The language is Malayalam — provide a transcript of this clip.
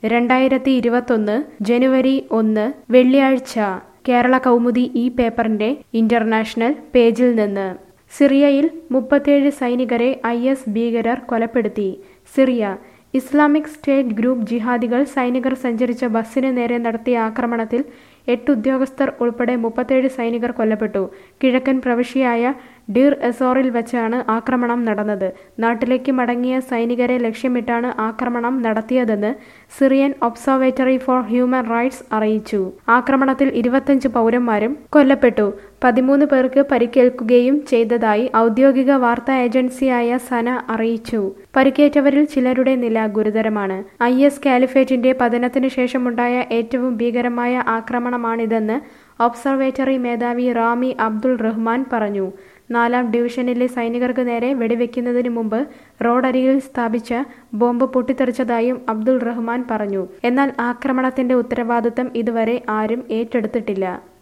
രണ്ടായിരത്തി ഇരുപത്തൊന്ന് ജനുവരി ഒന്ന് വെള്ളിയാഴ്ച കേരള കൗമുദി ഈ പേപ്പറിന്റെ ഇന്റർനാഷണൽ പേജിൽ നിന്ന് സിറിയയിൽ മുപ്പത്തേഴ് സൈനികരെ ഐ എസ് ഭീകരർ കൊലപ്പെടുത്തി സിറിയ ഇസ്ലാമിക് സ്റ്റേറ്റ് ഗ്രൂപ്പ് ജിഹാദികൾ സൈനികർ സഞ്ചരിച്ച ബസ്സിന് നേരെ നടത്തിയ ആക്രമണത്തിൽ എട്ട് ഉദ്യോഗസ്ഥർ ഉൾപ്പെടെ മുപ്പത്തേഴ് സൈനികർ കൊല്ലപ്പെട്ടു കിഴക്കൻ പ്രവിശ്യയായ ഡീർ എസോറിൽ വെച്ചാണ് ആക്രമണം നടന്നത് നാട്ടിലേക്ക് മടങ്ങിയ സൈനികരെ ലക്ഷ്യമിട്ടാണ് ആക്രമണം നടത്തിയതെന്ന് Syrian observatory for human rights അറിയിച്ചു ആക്രമണത്തിൽ ഇരുപത്തഞ്ച് പൗരന്മാരും കൊല്ലപ്പെട്ടു പതിമൂന്ന് പേർക്ക് പരിക്കേൽക്കുകയും ചെയ്തതായി ഔദ്യോഗിക വാർത്താ ഏജൻസിയായ സന അറിയിച്ചു പരിക്കേറ്റവരിൽ ചിലരുടെ നില ഗുരുതരമാണ് ഐ എസ് കാലിഫേറ്റിന്റെ പതനത്തിന് ശേഷമുണ്ടായ ഏറ്റവും ഭീകരമായ ആക്രമണമാണിതെന്ന് ഒബ്സർവേറ്ററി മേധാവി റാമി അബ്ദുൾ റഹ്മാൻ പറഞ്ഞു നാലാം ഡിവിഷനിലെ സൈനികർക്ക് നേരെ വെടിവെക്കുന്നതിന് മുമ്പ് റോഡരികിൽ സ്ഥാപിച്ച ബോംബ് പൊട്ടിത്തെറിച്ചതായും അബ്ദുൾ റഹ്മാൻ പറഞ്ഞു എന്നാൽ ആക്രമണത്തിന്റെ ഉത്തരവാദിത്തം ഇതുവരെ ആരും ഏറ്റെടുത്തിട്ടില്ല